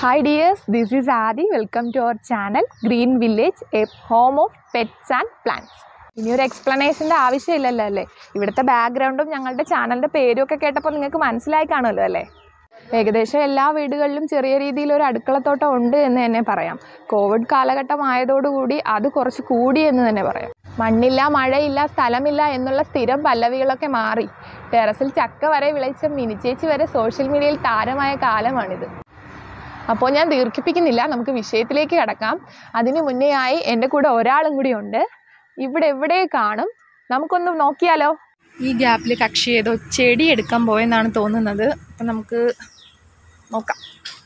Hi dears, this is Adi. Welcome to our channel Green Village, a home of pets and plants. ഇനി ഒരു എക്സ്പ്ലനേഷൻ്റെ ആവശ്യമില്ലല്ലോ അല്ലേ ഇവിടുത്തെ ബാക്ക്ഗ്രൗണ്ടും ഞങ്ങളുടെ ചാനലിൻ്റെ പേരും ഒക്കെ കേട്ടപ്പോൾ നിങ്ങൾക്ക് മനസ്സിലായി കാണുമല്ലോ അല്ലേ ഏകദേശം എല്ലാ വീടുകളിലും ചെറിയ രീതിയിൽ ഒരു അടുക്കളത്തോട്ടം ഉണ്ട് എന്ന് തന്നെ പറയാം കോവിഡ് കാലഘട്ടം ആയതോടുകൂടി അത് കുറച്ച് കൂടി എന്ന് തന്നെ പറയാം മണ്ണില്ല മഴയില്ല സ്ഥലമില്ല എന്നുള്ള സ്ഥിരം പല്ലവികളൊക്കെ മാറി ടെറസിൽ ചക്ക വരെ വിളയിച്ച മിനിച്ചേച്ചി വരെ സോഷ്യൽ മീഡിയയിൽ താരമായ കാലമാണിത് അപ്പോൾ ഞാൻ ദീർഘിപ്പിക്കുന്നില്ല നമുക്ക് വിഷയത്തിലേക്ക് കടക്കാം അതിനു മുന്നേ ആയി എൻ്റെ കൂടെ ഒരാളും കൂടി ഉണ്ട് ഇവിടെ എവിടെ കാണും നമുക്കൊന്ന് നോക്കിയാലോ ഈ ഗ്യാപ്പിൽ കക്ഷി ഏതോ ചെടി എടുക്കാൻ പോയെന്നാണ് തോന്നുന്നത് അപ്പം നമുക്ക് നോക്കാം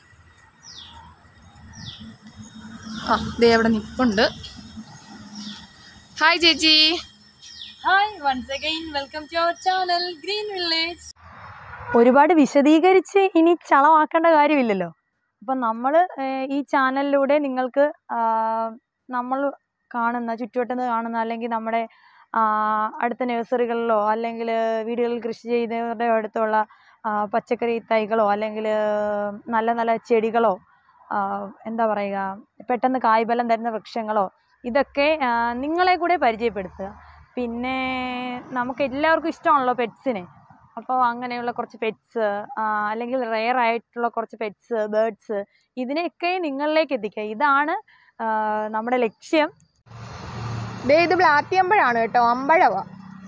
ആ ദേ അവിടെ നിൽപ്പുണ്ട് ഹായ് ചേച്ചി hi once again welcome to our channel green village ഒരുപാട് വിശദീകരിച്ച് ഇനി ചളമാക്കേണ്ട കാര്യമില്ലല്ലോ അപ്പം നമ്മൾ ഈ ചാനലിലൂടെ നിങ്ങൾക്ക് നമ്മൾ കാണുന്ന ചുറ്റുവട്ടത്ത് കാണുന്ന അല്ലെങ്കിൽ നമ്മുടെ ആ, അടുത്ത നഴ്സറികളിലോ അല്ലെങ്കിൽ വീടുകളിൽ കൃഷി ചെയ്യുന്നവരുടെ അടുത്തുള്ള ആ, പച്ചക്കറി തൈകളോ അല്ലെങ്കിൽ നല്ല നല്ല ചെടികളോ ആ, എന്താ പറയുക പെട്ടെന്ന് കായ്ഫലം തരുന്ന വൃക്ഷങ്ങളോ ഇതൊക്കെ ആ, നിങ്ങളെ കൂടെ പരിചയപ്പെടുത്തുക പിന്നെ നമുക്ക് എല്ലാവർക്കും ഇഷ്ടമാണല്ലോ പെറ്റ്സിനെ അപ്പോൾ അങ്ങനെയുള്ള കുറച്ച് പെറ്റ്സ് അല്ലെങ്കിൽ റെയർ ആയിട്ടുള്ള കുറച്ച് പെറ്റ്സ് ബേർഡ്സ് ഇതിനെയൊക്കെ നിങ്ങളിലേക്ക് എത്തിക്കുക ഇതാണ് ആ, നമ്മുടെ ലക്ഷ്യം ദേ ഇത് ബ്ലാത്തിയമ്പഴാണ് കേട്ടോ അമ്പഴവാ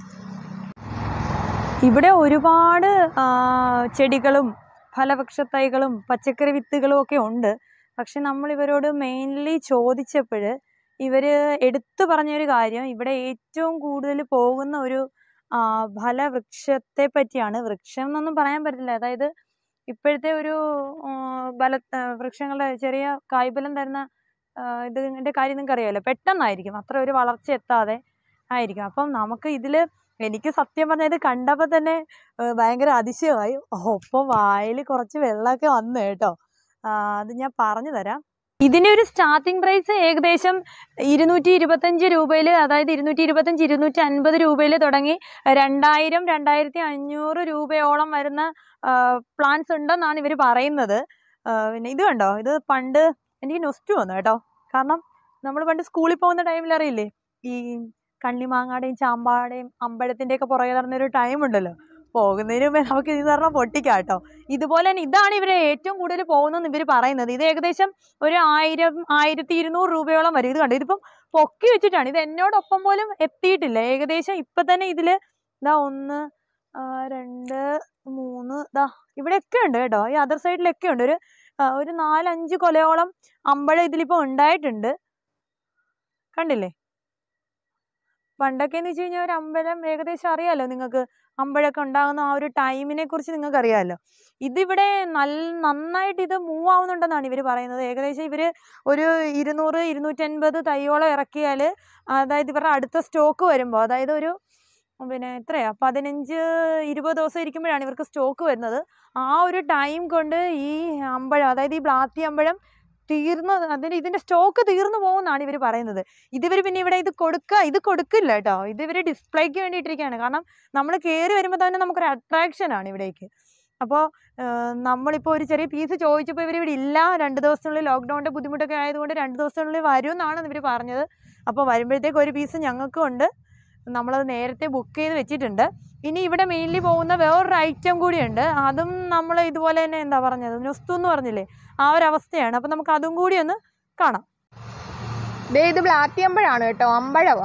ഇവിടെ ഒരുപാട് ആ, ചെടികളും ഫലവൃക്ഷത്തൈകളും പച്ചക്കറി വിത്തുകളും ഒക്കെ ഉണ്ട് പക്ഷെ നമ്മൾ ഇവരോട് മെയിൻലി ചോദിച്ചപ്പോൾ ഇവർ എടുത്തു പറഞ്ഞൊരു കാര്യം ഇവിടെ ഏറ്റവും കൂടുതൽ പോകുന്ന ഒരു ആ, ഫലവൃക്ഷത്തെ പറ്റിയാണ് വൃക്ഷം എന്നൊന്നും പറയാൻ പറ്റില്ല അതായത് ഇപ്പോഴത്തെ ഒരു ആ, ബല ആ, വൃക്ഷങ്ങളുടെ ചെറിയ കായ്ഫലം തരുന്ന ആ, ഇതിൻ്റെ കാര്യം നിങ്ങൾക്ക് അറിയാമല്ലോ പെട്ടെന്നായിരിക്കും അത്ര ഒരു വളർച്ച എത്താതെ ആയിരിക്കും അപ്പം നമുക്ക് ഇതിൽ എനിക്ക് സത്യം പറഞ്ഞാൽ ഇത് കണ്ടപ്പോൾ തന്നെ ഏഹ് ഭയങ്കര അതിശയമായി ഒപ്പം വായിൽ കുറച്ച് വെള്ളമൊക്കെ വന്നു കേട്ടോ ആ, അത് ഞാൻ പറഞ്ഞു തരാം ഇതിൻ്റെ ഒരു സ്റ്റാർട്ടിംഗ് പ്രൈസ് ഏകദേശം ഇരുന്നൂറ്റി ഇരുപത്തഞ്ച് രൂപയിൽ അതായത് ഇരുന്നൂറ്റി ഇരുപത്തഞ്ച് ഇരുന്നൂറ്റി അൻപത് രൂപയിൽ തുടങ്ങി രണ്ടായിരം രണ്ടായിരത്തി അഞ്ഞൂറ് രൂപയോളം വരുന്ന പ്ലാൻസ് ഉണ്ടെന്നാണ് ഇവർ പറയുന്നത് ആ, പിന്നെ ഇത് കണ്ടോ ഇത് പണ്ട് എനിക്ക് നൊസ്റ്റു വന്നു കേട്ടോ കാരണം നമ്മൾ പണ്ട് സ്കൂളിൽ പോകുന്ന ടൈമിൽ അറിയില്ലേ ഈ കണ്ണിമാങ്ങാടെയും ചാമ്പാടെയും അമ്പഴത്തിൻ്റെയൊക്കെ പുറകെ നടന്നൊരു ടൈം ഉണ്ടല്ലോ പോകുന്നതിന് മുമ്പേ നമുക്ക് ഇത് പറഞ്ഞാൽ പൊട്ടിക്കാം കേട്ടോ ഇതുപോലെ തന്നെ ഇതാണ് ഇവർ ഏറ്റവും കൂടുതൽ പോകുന്നതെന്ന് ഇവർ പറയുന്നത് ഇത് ഏകദേശം ഒരു ആയിരം ആയിരത്തി ഇരുന്നൂറ് രൂപയോളം വരും ഇത് കണ്ടോ ഇതിപ്പം പൊക്കി വെച്ചിട്ടാണ് ഇത് എന്നോടൊപ്പം പോലും എത്തിയിട്ടില്ല ഏകദേശം ഇപ്പം തന്നെ ഇതിൽ ഇതാ ഒന്ന് ആ, രണ്ട് മൂന്ന് ദാ ഇവിടെയൊക്കെ ഉണ്ട് കേട്ടോ ഈ അതർ സൈഡിലൊക്കെ ഉണ്ട് ഒരു ആ, ഒരു നാലഞ്ച് കൊലയോളം അമ്പഴം ഇതിലിപ്പോൾ ഉണ്ടായിട്ടുണ്ട് കണ്ടില്ലേ പണ്ടൊക്കെ എന്ന് വെച്ച് കഴിഞ്ഞാൽ ഒരു അമ്പലം ഏകദേശം അറിയാലോ നിങ്ങൾക്ക് അമ്പഴമൊക്കെ ഉണ്ടാകുന്ന ആ ഒരു ടൈമിനെ കുറിച്ച് നിങ്ങൾക്ക് അറിയാമല്ലോ ഇതിവിടെ നല്ല നന്നായിട്ട് ഇത് മൂവ് ആവുന്നുണ്ടെന്നാണ് ഇവർ പറയുന്നത് ഏകദേശം ഇവർ ഒരു ഇരുന്നൂറ് ഇരുന്നൂറ്റൻപത് തൈയോളം ഇറക്കിയാൽ അതായത് ഇവരുടെ അടുത്ത സ്റ്റോക്ക് വരുമ്പോൾ അതായത് ഒരു പിന്നെ എത്രയാ പതിനഞ്ച് ഇരുപത് ദിവസം ഇരിക്കുമ്പോഴാണ് ഇവർക്ക് സ്റ്റോക്ക് വരുന്നത് ആ ഒരു ടൈം കൊണ്ട് ഈ അമ്പഴം അതായത് ഈ ബ്ലാത്തി അമ്പഴം തീർന്നു അതിന് ഇതിൻ്റെ സ്റ്റോക്ക് തീർന്നു പോകുമെന്നാണ് ഇവർ പറയുന്നത് ഇതിവർ പിന്നെ ഇവിടെ ഇത് കൊടുക്കുക ഇത് കൊടുക്കില്ല കേട്ടോ ഇത് ഇവർ ഡിസ്പ്ലേക്ക് വേണ്ടിയിട്ടിരിക്കുകയാണ് കാരണം നമ്മൾ കയറി വരുമ്പോൾ തന്നെ നമുക്കൊരു attraction ആണ് ഇവിടേക്ക് അപ്പോൾ നമ്മളിപ്പോൾ ഒരു ചെറിയ പീസ് ചോദിച്ചപ്പോൾ ഇവർ ഇവിടെ ഇല്ല രണ്ട് ദിവസത്തിനുള്ളിൽ ലോക്ക്ഡൗണിൻ്റെ ബുദ്ധിമുട്ടൊക്കെ ആയതുകൊണ്ട് രണ്ട് ദിവസത്തിനുള്ളിൽ വരും എന്നാണ് ഇവർ പറഞ്ഞത് അപ്പോൾ വരുമ്പോഴത്തേക്ക് ഒരു പീസ് ഞങ്ങൾക്കും ഉണ്ട് നമ്മളത് നേരത്തെ ബുക്ക് ചെയ്ത് വെച്ചിട്ടുണ്ട് ഇനി ഇവിടെ മെയിൻലി പോകുന്ന വേറൊരു ഐറ്റം കൂടിയുണ്ട് അതും നമ്മൾ ഇതുപോലെ തന്നെ എന്താ പറഞ്ഞത് നുസ്തു എന്ന് പറഞ്ഞില്ലേ ആ ഒരു അവസ്ഥയാണ് അപ്പം നമുക്ക് അതും കൂടി ഒന്ന് കാണാം ദേ ഇത് ബ്ലാത്തിയമ്പഴാണ് കേട്ടോ അമ്പഴവാ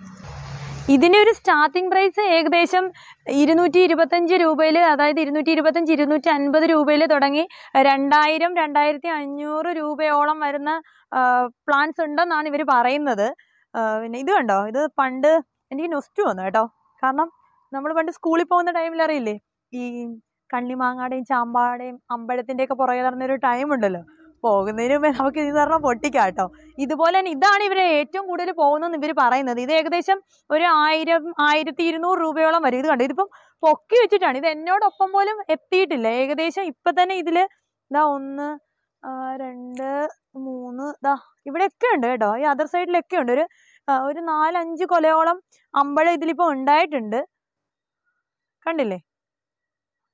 ഇതിൻ്റെ ഒരു സ്റ്റാർട്ടിംഗ് പ്രൈസ് ഏകദേശം ഇരുന്നൂറ്റി ഇരുപത്തഞ്ച് രൂപയിൽ അതായത് ഇരുന്നൂറ്റി ഇരുപത്തഞ്ച് ഇരുന്നൂറ്റി അൻപത് രൂപയിൽ തുടങ്ങി രണ്ടായിരം രണ്ടായിരത്തി അഞ്ഞൂറ് രൂപയോളം വരുന്ന പ്ലാൻസ് ഉണ്ടെന്നാണ് ഇവർ പറയുന്നത് ആ, പിന്നെ ഇത് കണ്ടോ ഇത് പണ്ട് എനിക്ക് നൊസ്റ്റു വന്നു കേട്ടോ കാരണം നമ്മൾ പണ്ട് സ്കൂളിൽ പോകുന്ന ടൈമിൽ അറിയില്ലേ ഈ കണ്ണിമാങ്ങാടെയും ചാമ്പാടെയും അമ്പഴത്തിൻ്റെയൊക്കെ പുറകെ നടന്നൊരു ടൈം ഉണ്ടല്ലോ പോകുന്നതിന് മുമ്പേ നമുക്ക് ഇത് പറഞ്ഞാൽ പൊട്ടിക്കാം കേട്ടോ ഇതുപോലെ തന്നെ ഇതാണ് ഇവർ ഏറ്റവും കൂടുതൽ പോകുന്നതെന്ന് ഇവർ പറയുന്നത് ഇത് ഏകദേശം ഒരു ആയിരം ആയിരത്തി ഇരുന്നൂറ് രൂപയോളം വരും ഇത് കണ്ടോ ഇതിപ്പം പൊക്കി വെച്ചിട്ടാണ് ഇത് എന്നോടൊപ്പം പോലും എത്തിയിട്ടില്ല ഏകദേശം ഇപ്പം തന്നെ ഇതിൽ ഇതാ ഒന്ന് ആ, രണ്ട് മൂന്ന് ദാ ഇവിടെയൊക്കെ ഉണ്ട് കേട്ടോ ഈ അതർ സൈഡിലൊക്കെ ഉണ്ട് ഒരു ആ, ഒരു നാലഞ്ച് കൊലയോളം അമ്പഴം ഇതിലിപ്പോൾ ഉണ്ടായിട്ടുണ്ട് കണ്ടില്ലേ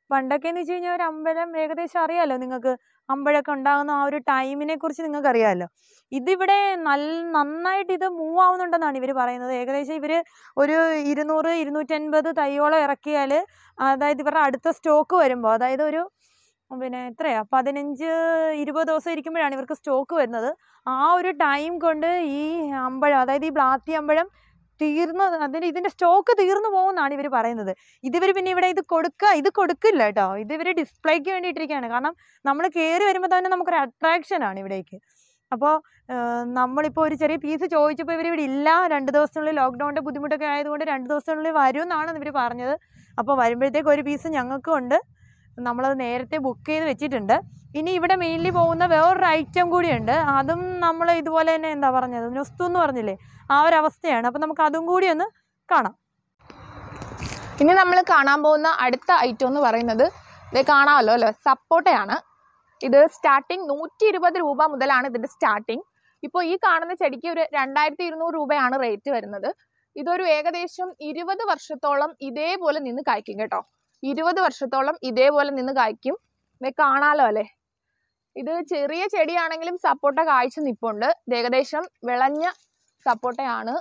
പണ്ടൊക്കെ എന്ന് വെച്ച് കഴിഞ്ഞാൽ ഒരു അമ്പലം ഏകദേശം അറിയാലോ നിങ്ങൾക്ക് അമ്പഴമൊക്കെ ഉണ്ടാകുന്ന ആ ഒരു ടൈമിനെ കുറിച്ച് നിങ്ങൾക്ക് അറിയാമല്ലോ ഇതിവിടെ നല്ല നന്നായിട്ട് ഇത് മൂവ് ആവുന്നുണ്ടെന്നാണ് ഇവർ പറയുന്നത് ഏകദേശം ഇവർ ഒരു ഇരുന്നൂറ് ഇരുന്നൂറ്റൻപത് തൈയോളം ഇറക്കിയാൽ അതായത് ഇവരുടെ അടുത്ത സ്റ്റോക്ക് വരുമ്പോൾ അതായത് ഒരു പിന്നെ എത്രയാ പതിനഞ്ച് ഇരുപത് ദിവസം ഇരിക്കുമ്പോഴാണ് ഇവർക്ക് സ്റ്റോക്ക് വരുന്നത് ആ ഒരു ടൈം കൊണ്ട് ഈ അമ്പഴം അതായത് ഈ ബ്ലാത്തി അമ്പഴം തീർന്ന് അതിന് ഇതിൻ്റെ സ്റ്റോക്ക് തീർന്നു പോകുമെന്നാണ് ഇവർ പറയുന്നത് ഇതിവർ പിന്നെ ഇവിടെ ഇത് കൊടുക്കുക ഇത് കൊടുക്കില്ല കേട്ടോ ഇത് ഇവർ ഡിസ്പ്ലേക്ക് വേണ്ടിയിട്ടിരിക്കുകയാണ് കാരണം നമ്മൾ കയറി വരുമ്പോൾ തന്നെ നമുക്കൊരു അട്രാക്ഷനാണ് ഇവിടേക്ക് അപ്പോൾ നമ്മളിപ്പോൾ ഒരു ചെറിയ പീസ് ചോദിച്ചപ്പോൾ ഇവർ ഇവിടെ ഇല്ല രണ്ട് ദിവസത്തിനുള്ളിൽ ലോക്ക്ഡൗണിൻ്റെ ബുദ്ധിമുട്ടൊക്കെ ആയതുകൊണ്ട് രണ്ട് ദിവസത്തിനുള്ളിൽ വരും എന്നാണ് ഇവർ പറഞ്ഞത് അപ്പോൾ വരുമ്പോഴത്തേക്ക് ഒരു പീസ് ഞങ്ങൾക്കും ഉണ്ട് നമ്മളത് നേരത്തെ ബുക്ക് ചെയ്ത് വെച്ചിട്ടുണ്ട് ഇനി ഇവിടെ മെയിൻലി പോകുന്ന വേറൊരു ഐറ്റം കൂടിയുണ്ട് അതും നമ്മൾ ഇതുപോലെ തന്നെ എന്താ പറഞ്ഞത് നുസ്തു എന്ന് പറഞ്ഞില്ലേ ആ ഒരു അവസ്ഥയാണ് അപ്പോൾ നമുക്ക് അതും കൂടി ഒന്ന് കാണാം ഇനി നമ്മൾ കാണാൻ പോകുന്ന അടുത്ത ഐറ്റം എന്ന് പറയുന്നത് ഇത് കാണാമല്ലോ അല്ലേ സപ്പോട്ടയാണ് ഇത് സ്റ്റാർട്ടിങ് നൂറ്റി ഇരുപത് രൂപ മുതലാണ് ഇതിൻ്റെ സ്റ്റാർട്ടിങ് ഇപ്പോൾ ഈ കാണുന്ന ചെടിക്ക് ഒരു രണ്ടായിരത്തി ഇരുന്നൂറ് രൂപയാണ് റേറ്റ് വരുന്നത് ഇതൊരു ഏകദേശം ഇരുപത് വർഷത്തോളം ഇതേപോലെ നിന്ന് കായ്ക്കും കേട്ടോ ഇരുപത് വർഷത്തോളം ഇതേപോലെ നിന്ന് കായ്ക്കും ഇത് കാണാലോ അല്ലേ ഇത് ചെറിയ ചെടിയാണെങ്കിലും സപ്പോട്ട കായ്ച്ചു നിപ്പുണ്ട് ഇത് ഏകദേശം വിളഞ്ഞ സപ്പോട്ടയാണ്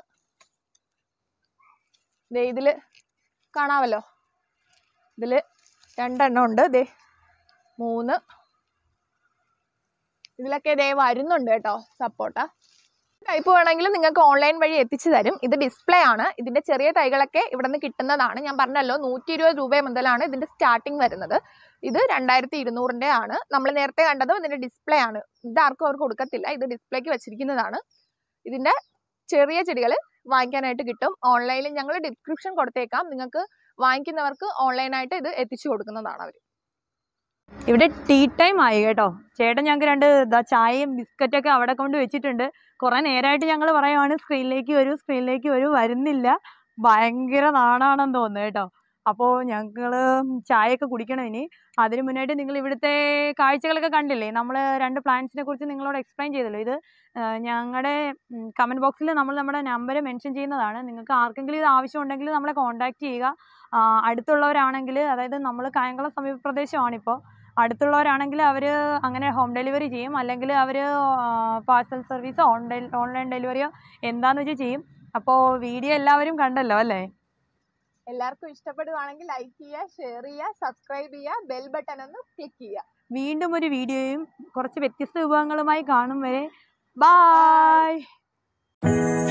ദേ ഇതില് കാണാമല്ലോ ഇതിൽ രണ്ടെണ്ണം ഉണ്ട് ദേ മൂന്ന് ഇതിലൊക്കെ ദേ വരുന്നുണ്ട് കേട്ടോ സപ്പോട്ട ടൈപ്പ് വേണമെങ്കിൽ നിങ്ങൾക്ക് ഓൺലൈൻ വഴി എത്തിച്ചു തരും ഇത് ഡിസ്പ്ലേ ആണ് ഇതിന്റെ ചെറിയ തൈകളൊക്കെ ഇവിടെ നിന്ന് കിട്ടുന്നതാണ് ഞാൻ പറഞ്ഞല്ലോ നൂറ്റി ഇരുപത് രൂപ മുതലാണ് ഇതിന്റെ സ്റ്റാർട്ടിങ് വരുന്നത് ഇത് രണ്ടായിരത്തി ഇരുന്നൂറിൻ്റെ ആണ് നമ്മൾ നേരത്തെ കണ്ടതും ഇതിന്റെ ഡിസ്പ്ലേ ആണ് ഇത് ആർക്കും അവർ കൊടുക്കത്തില്ല ഇത് ഡിസ്പ്ലേക്ക് വെച്ചിരിക്കുന്നതാണ് ഇതിന്റെ ചെറിയ ചെടികൾ വാങ്ങിക്കാനായിട്ട് കിട്ടും ഓൺലൈനിൽ ഞങ്ങൾ ഡിസ്ക്രിപ്ഷൻ കൊടുത്തേക്കാം നിങ്ങൾക്ക് വാങ്ങിക്കുന്നവർക്ക് ഓൺലൈനായിട്ട് ഇത് എത്തിച്ചു കൊടുക്കുന്നതാണ് അവർ ഇവിടെ ടീ ടൈം ആയി കേട്ടോ ചേട്ടൻ ഞങ്ങൾക്ക് രണ്ട് ഇതാ ചായയും ബിസ്ക്കറ്റൊക്കെ അവിടെ കൊണ്ട് വെച്ചിട്ടുണ്ട് കുറേ നേരമായിട്ട് ഞങ്ങൾ പറയുവാണ് സ്ക്രീനിലേക്ക് വരൂ സ്ക്രീനിലേക്ക് വരൂ വരുന്നില്ല ഭയങ്കര നാണാണെന്ന് തോന്നുന്നു കേട്ടോ അപ്പോൾ ഞങ്ങൾ ചായയൊക്കെ കുടിക്കണം ഇനി അതിന് മുന്നായിട്ട് നിങ്ങൾ ഇവിടുത്തെ കാഴ്ചകളൊക്കെ കണ്ടില്ലേ നമ്മൾ രണ്ട് പ്ലാന്റ്സിനെ കുറിച്ച് നിങ്ങളോട് എക്സ്പ്ലെയിൻ ചെയ്തല്ലോ ഇത് ഞങ്ങളുടെ കമൻറ്റ് ബോക്സിൽ നമ്മൾ നമ്മുടെ നമ്പർ മെൻഷൻ ചെയ്യുന്നതാണ് നിങ്ങൾക്ക് ആർക്കെങ്കിലും ഇത് ആവശ്യമുണ്ടെങ്കിൽ നമ്മളെ കോൺടാക്റ്റ് ചെയ്യുക ആ, അടുത്തുള്ളവരാണെങ്കിൽ അതായത് നമ്മൾ കായംകുളം സമീപ പ്രദേശമാണിപ്പോൾ അടുത്തുള്ളവരാണെങ്കിൽ അവർ അങ്ങനെ ഹോം ഡെലിവറി ചെയ്യും അല്ലെങ്കിൽ അവർ പാഴ്സൽ സർവീസോ ഓൺലൈൻ ഓൺലൈൻ ഡെലിവറിയോ എന്താന്ന് വെച്ചാൽ ചെയ്യും അപ്പോൾ വീഡിയോ എല്ലാവരും കണ്ടല്ലോ അല്ലേ എല്ലാവർക്കും ഇഷ്ടപ്പെടുവാണെങ്കിൽ ലൈക്ക് ചെയ്യുക ഷെയർ ചെയ്യുക സബ്സ്ക്രൈബ് ചെയ്യുക ബെൽ ബട്ടൺ ഒന്ന് ക്ലിക്ക് ചെയ്യുക വീണ്ടും ഒരു വീഡിയോയും കുറച്ച് വ്യത്യസ്ത വിഭവങ്ങളുമായി കാണും വരെ ബായ്